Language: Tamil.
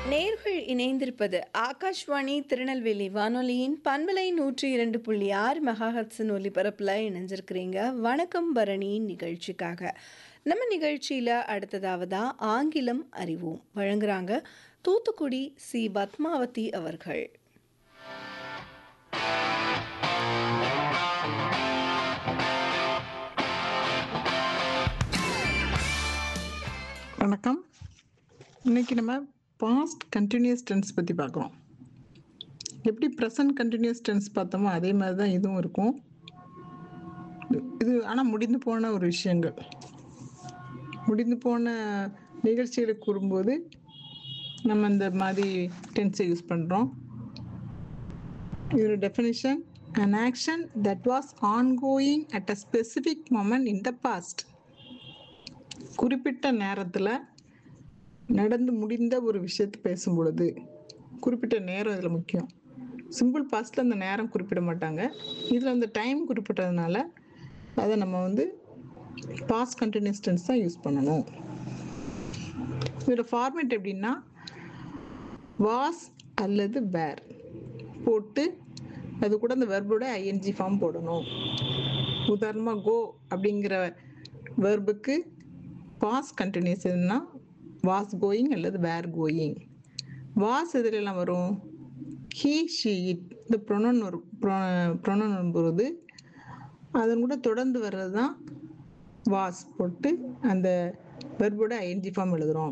நேர்கள் இணைந்திருப்பது ஆகாஷ்வாணி திருநெல்வேலி வானொலியின் பண்பலை நூற்றி இரண்டு புள்ளி ஆறு மெகாஹட்ஸின் ஒலிபரப்பில் இணைஞ்சிருக்கிறீங்க வணக்கம் பரணி நிகழ்ச்சிக்காக நம்ம நிகழ்ச்சியில் அடுத்ததாவதா ஆங்கிலம் அறிவோம் வழங்குறாங்க தூத்துக்குடி சி பத்மாவதி அவர்கள் வணக்கம் இன்னைக்கு நம்ம பாஸ்ட் கண்டினியூஸ் டென்ஸ் பற்றி பார்க்குறோம் எப்படி ப்ரெசன்ட் கண்டினியூஸ் டென்ஸ் பார்த்தோமோ அதே மாதிரி தான் இதுவும் இருக்கும் இது ஆனால் முடிந்து போன ஒரு விஷயங்கள் முடிந்து போன நிகழ்ச்சிகளை கூறும்போது நம்ம இந்த மாதிரி டென்ஸை யூஸ் பண்ணுறோம் இதோட definition an action that was ongoing at a specific moment in the past குறிப்பிட்ட நேரத்தில் நடந்து முடிந்த ஒரு விஷயத்தை பேசும் பொழுது குறிப்பிட்ட நேரம் இதில் முக்கியம் சிம்பிள் பாஸ்டில் அந்த நேரம் குறிப்பிட மாட்டாங்க இதில் அந்த டைம் குறிப்பிட்டதுனால அதை நம்ம வந்து பாஸ்ட் கண்டினியூஸ் டென்ஸ் தான் யூஸ் பண்ணணும் இதோட ஃபார்மேட் எப்படின்னா வாஸ் அல்லது வேர் போட்டு அது கூட அந்த வெர்போட ஐஎன்ஜி ஃபார்ம் போடணும் உதாரணமாக கோ அப்படிங்கிற வெர்புக்கு பாஸ் கண்டினியூஸ்னா வாஸ் கோயிங் அல்லது வேர் கோயிங் வாஸ் எதுலெல்லாம் வரும் ஹீ ஷீ இட் இந்த ப்ரொனன் வரும் ப்ரொனன் வரும்போது அதன் கூட தொடர்ந்து வர்றது தான் வாஸ் போட்டு அந்த வெர்போட ஐஎன்ஜி ஃபார்ம் எழுதுகிறோம்